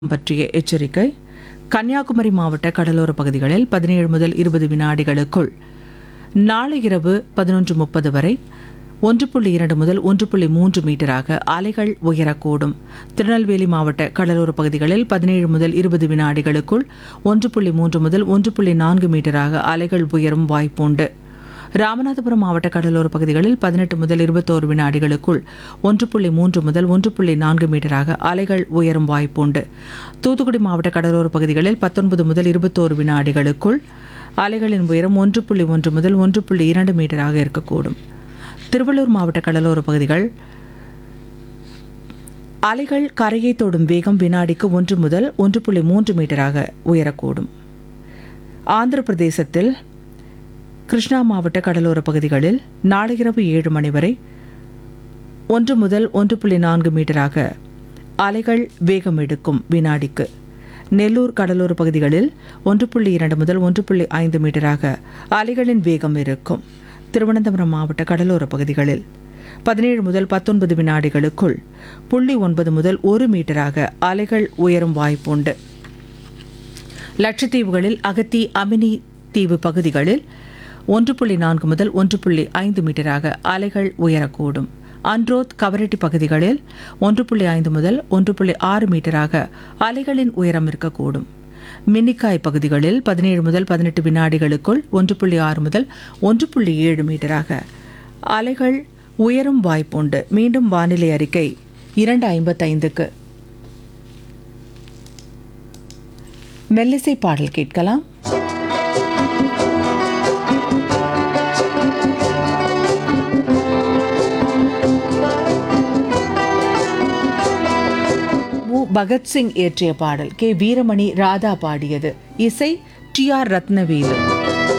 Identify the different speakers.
Speaker 1: பற்றிய எச்சரிக்கை கன்னியாகுமரி மாவட்ட கடலோர பகுதிகளில் பதினேழு முதல் இருபது வினாடிகளுக்குள் நாளை இரவு பதினொன்று முப்பது வரை ஒன்று புள்ளி இரண்டு முதல் ஒன்று புள்ளி மூன்று மீட்டராக அலைகள் உயரக்கூடும் திருநெல்வேலி மாவட்ட கடலோர பகுதிகளில் பதினேழு முதல் இருபது வினாடிகளுக்குள் ஒன்று புள்ளி மூன்று முதல் ஒன்று புள்ளி நான்கு மீட்டராக அலைகள் உயரும் வாய்ப்புண்டு ராமநாதபுரம் மாவட்ட கடலோர பகுதிகளில் பதினெட்டு முதல் இருபத்தோரு வினாடிகளுக்குள் ஒன்று புள்ளி மூன்று முதல் ஒன்று புள்ளி நான்கு மீட்டராக அலைகள் உயரும் வாய்ப்புண்டு தூத்துக்குடி மாவட்ட கடலோர பகுதிகளில் பத்தொன்பது முதல் இருபத்தோரு வினாடிகளுக்குள் அலைகளின் உயரம் ஒன்று புள்ளி ஒன்று முதல் ஒன்று புள்ளி இரண்டு மீட்டராக இருக்கக்கூடும் திருவள்ளூர் மாவட்ட கடலோர பகுதிகள் அலைகள் கரையை தொடும் வேகம் வினாடிக்கு ஒன்று முதல் ஒன்று புள்ளி மூன்று மீட்டராக உயரக்கூடும் ஆந்திர பிரதேசத்தில் கிருஷ்ணா மாவட்ட கடலோர பகுதிகளில் நாளை இரவு ஏழு மணி வரை ஒன்று முதல் ஒன்று புள்ளி நான்கு மீட்டராக அலைகள் வேகம் எடுக்கும் வினாடிக்கு நெல்லூர் கடலோர பகுதிகளில் ஒன்று புள்ளி இரண்டு முதல் ஒன்று புள்ளி ஐந்து மீட்டராக அலைகளின் வேகம் இருக்கும் திருவனந்தபுரம் மாவட்ட கடலோர பகுதிகளில் பதினேழு முதல் பத்தொன்பது வினாடிகளுக்குள் புள்ளி ஒன்பது முதல் ஒரு மீட்டராக அலைகள் உயரும் வாய்ப்புண்டு லட்சத்தீவுகளில் அகத்தி அமினி தீவு பகுதிகளில் ஒன்று புள்ளி நான்கு முதல் ஒன்று புள்ளி ஐந்து மீட்டராக அலைகள் உயரக்கூடும் அன்ரோத் கவரட்டி பகுதிகளில் ஒன்று புள்ளி ஐந்து முதல் ஒன்று புள்ளி ஆறு மீட்டராக அலைகளின் உயரம் இருக்கக்கூடும் மின்னிக்காய் பகுதிகளில் பதினேழு முதல் பதினெட்டு வினாடிகளுக்குள் ஒன்று புள்ளி ஆறு முதல் ஒன்று புள்ளி ஏழு மீட்டராக அலைகள் உயரும் வாய்ப்புண்டு மீண்டும் வானிலை அறிக்கை இரண்டு ஐம்பத்தைந்துக்கு மெல்லிசை பாடல் கேட்கலாம் மு பகத்சிங் இயற்றிய பாடல் கே வீரமணி ராதா பாடியது இசை டி ஆர் ரத்னவேலு